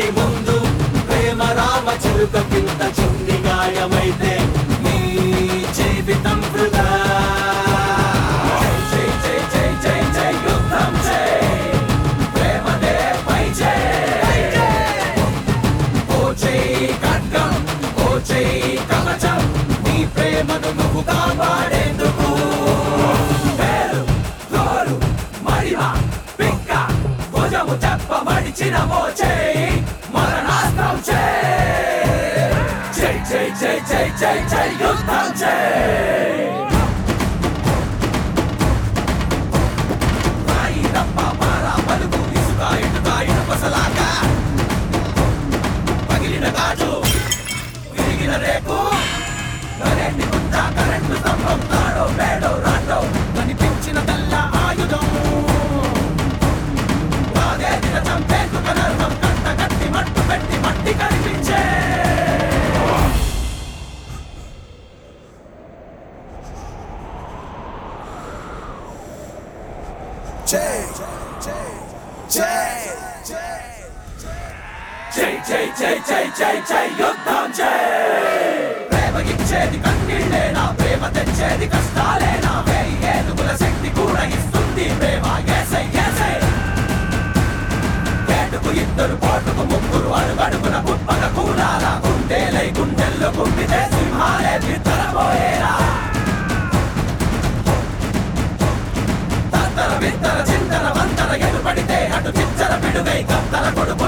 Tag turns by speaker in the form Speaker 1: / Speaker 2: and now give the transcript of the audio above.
Speaker 1: ఇంటి ముందు ప్రేమ రామ చిలుక కింద చుండి గాయమైతే నీ జీవితం వృధా జై జై జై జై జై యుద్ధం జై ప్రేమదే పై జై ఓ జై ఖడ్గం ఓ జై కవచం నీ ప్రేమను నువ్వు కాపాడేందుకు పేరు గోరు మడిమ పిక్క భుజము చెప్ప మడిచిన మోచే మరణాస్త్రం చే జై జై జై జై జై జై యుద్ధం జై రాయి రప్ప పార పలుకు ఇసుక ఇటుక ఇటుపసలాక పగిలిన గాజు విరిగిన రేకు కరెంటు గుంట కరెంటు స్తంభం తాడో పేడో రాటో కనిపించిన తెల్ల ఆయుధం కాదేదిన చంపేందుక నర్మం కంట కట్టి మట్టు పెట్టి మట్టి కనిపించే
Speaker 2: Jay, Jay, Jay,
Speaker 1: జై జై జై జై జై జై యుద్ధం జై ప్రేమ ఇచ్చేది కన్నీళ్ళేనా ప్రేమ తెచ్చేది కష్టాలేనా వేయి ఏనుగుల శక్తి కూడా ఇస్తుంది ప్రేమ ఎసై ఎసై కేటుకు ఇద్దరు పోటుకు ముగ్గురు అడుగడుగున కుప్పక కూడాలా గుండెలై గుండెల్లో గుండితే సింహాలే నిద్రపోయేలా తత్తర విత్తర చింతర వంతర ఎదుపడితే అటు చిచ్చర పిడుగై కత్తర కొడుకు